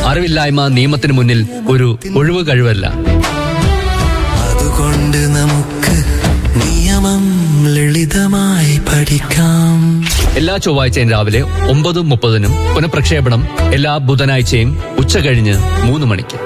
അറിവില്ലായ്മ നിയമത്തിന് മുന്നിൽ ഒരു ഒഴിവ് കഴിവല്ല അതുകൊണ്ട് നമുക്ക് നിയമം ലളിതമായി പഠിക്കാം എല്ലാ ചൊവ്വാഴ്ചയും രാവിലെ ഒമ്പത് മുപ്പതിനും പുനഃപ്രക്ഷേപണം എല്ലാ ബുധനാഴ്ചയും ഉച്ച കഴിഞ്ഞ് മൂന്ന് മണിക്ക്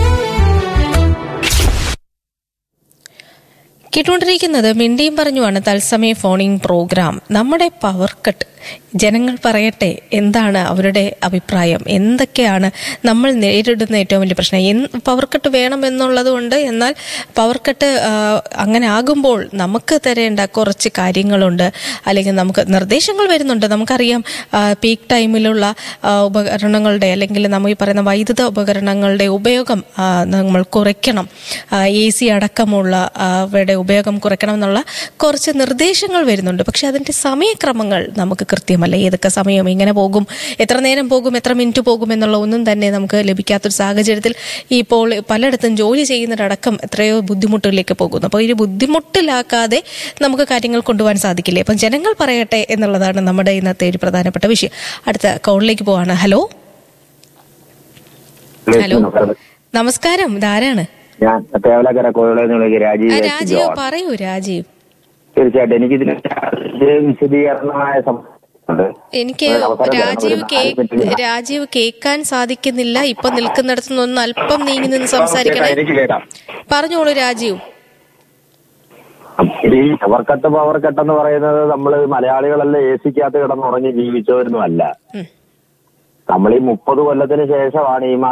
കേട്ടുകൊണ്ടിരിക്കുന്നത് മിണ്ടിയും പറഞ്ഞുമാണ് തത്സമയ ഫോണിംഗ് പ്രോഗ്രാം നമ്മുടെ പവർ കട്ട് ജനങ്ങൾ പറയട്ടെ എന്താണ് അവരുടെ അഭിപ്രായം എന്തൊക്കെയാണ് നമ്മൾ നേരിടുന്ന ഏറ്റവും വലിയ പ്രശ്നം എന്ത് പവർ കട്ട് വേണമെന്നുള്ളത് കൊണ്ട് എന്നാൽ പവർ കട്ട് ആ, അങ്ങനെ ആകുമ്പോൾ നമുക്ക് തരേണ്ട കുറച്ച് കാര്യങ്ങളുണ്ട് അല്ലെങ്കിൽ നമുക്ക് നിർദ്ദേശങ്ങൾ വരുന്നുണ്ട് നമുക്കറിയാം പീക്ക് ടൈമിലുള്ള ആ, ഉപകരണങ്ങളുടെ അല്ലെങ്കിൽ നമ്മൾ ഈ പറയുന്ന വൈദ്യുത ഉപകരണങ്ങളുടെ ഉപയോഗം ആ, നമ്മൾ കുറയ്ക്കണം എ സി അടക്കമുള്ള ആ, അവയുടെ ഉപയോഗം കുറയ്ക്കണം എന്നുള്ള കുറച്ച് നിർദ്ദേശങ്ങൾ വരുന്നുണ്ട് പക്ഷെ അതിന്റെ സമയക്രമങ്ങൾ നമുക്ക് കൃത്യമല്ല ഏതൊക്കെ സമയം എങ്ങനെ പോകും എത്ര നേരം പോകും എത്ര മിനിറ്റ് പോകും എന്നുള്ള ഒന്നും തന്നെ നമുക്ക് ലഭിക്കാത്തൊരു സാഹചര്യത്തിൽ ഇപ്പോൾ പലയിടത്തും ജോലി ചെയ്യുന്നവരടക്കം എത്രയോ ബുദ്ധിമുട്ടുകളിലേക്ക് പോകുന്നു അപ്പോൾ ഈ ബുദ്ധിമുട്ടിലാക്കാതെ നമുക്ക് കാര്യങ്ങൾ കൊണ്ടുപോകാൻ സാധിക്കില്ലേ അപ്പം ജനങ്ങൾ പറയട്ടെ എന്നുള്ളതാണ് നമ്മുടെ ഇന്നത്തെ ഒരു പ്രധാനപ്പെട്ട വിഷയം അടുത്ത കോളിലേക്ക് പോവാണ് ഹലോ ഹലോ നമസ്കാരം ഇതാരാണ് ഞാൻ തേവലക്കര കോഴിളെന്ന് വിളിക്കുക ആ, രാജീവ് രാജീവ് ജോൺ. പറയൂ രാജീവ് തീർച്ചയായിട്ടും എനിക്കിതിന് വിശദീകരണമായ സംഭവമുണ്ട്. എനിക്ക് അവസരം രാജീവ് തരണം. കേ ഒരു നാല് മിനിറ്റ് രാജീവ് കേൾക്കാൻ സാധിക്കുന്നില്ല ഇപ്പൊ നിൽക്കുന്നിടത്ത് നിന്ന് അല്പം നീങ്ങി നിന്ന് കേൾക്കാം, സംസാരിക്കണേ എനിക്ക് കേൾക്കാം പറഞ്ഞോളൂ രാജീവ് ഈ പവർ കട്ട് പവർ കട്ട് എന്ന് പറയുന്നത് നമ്മള് മലയാളികളല്ല എ സിക്കകത്ത് കിടന്നുറങ്ങി ജീവിച്ചവരൊന്നും അല്ല ഉം. നമ്മൾ ഈ മുപ്പത് കൊല്ലത്തിന് ശേഷമാണ് ഈ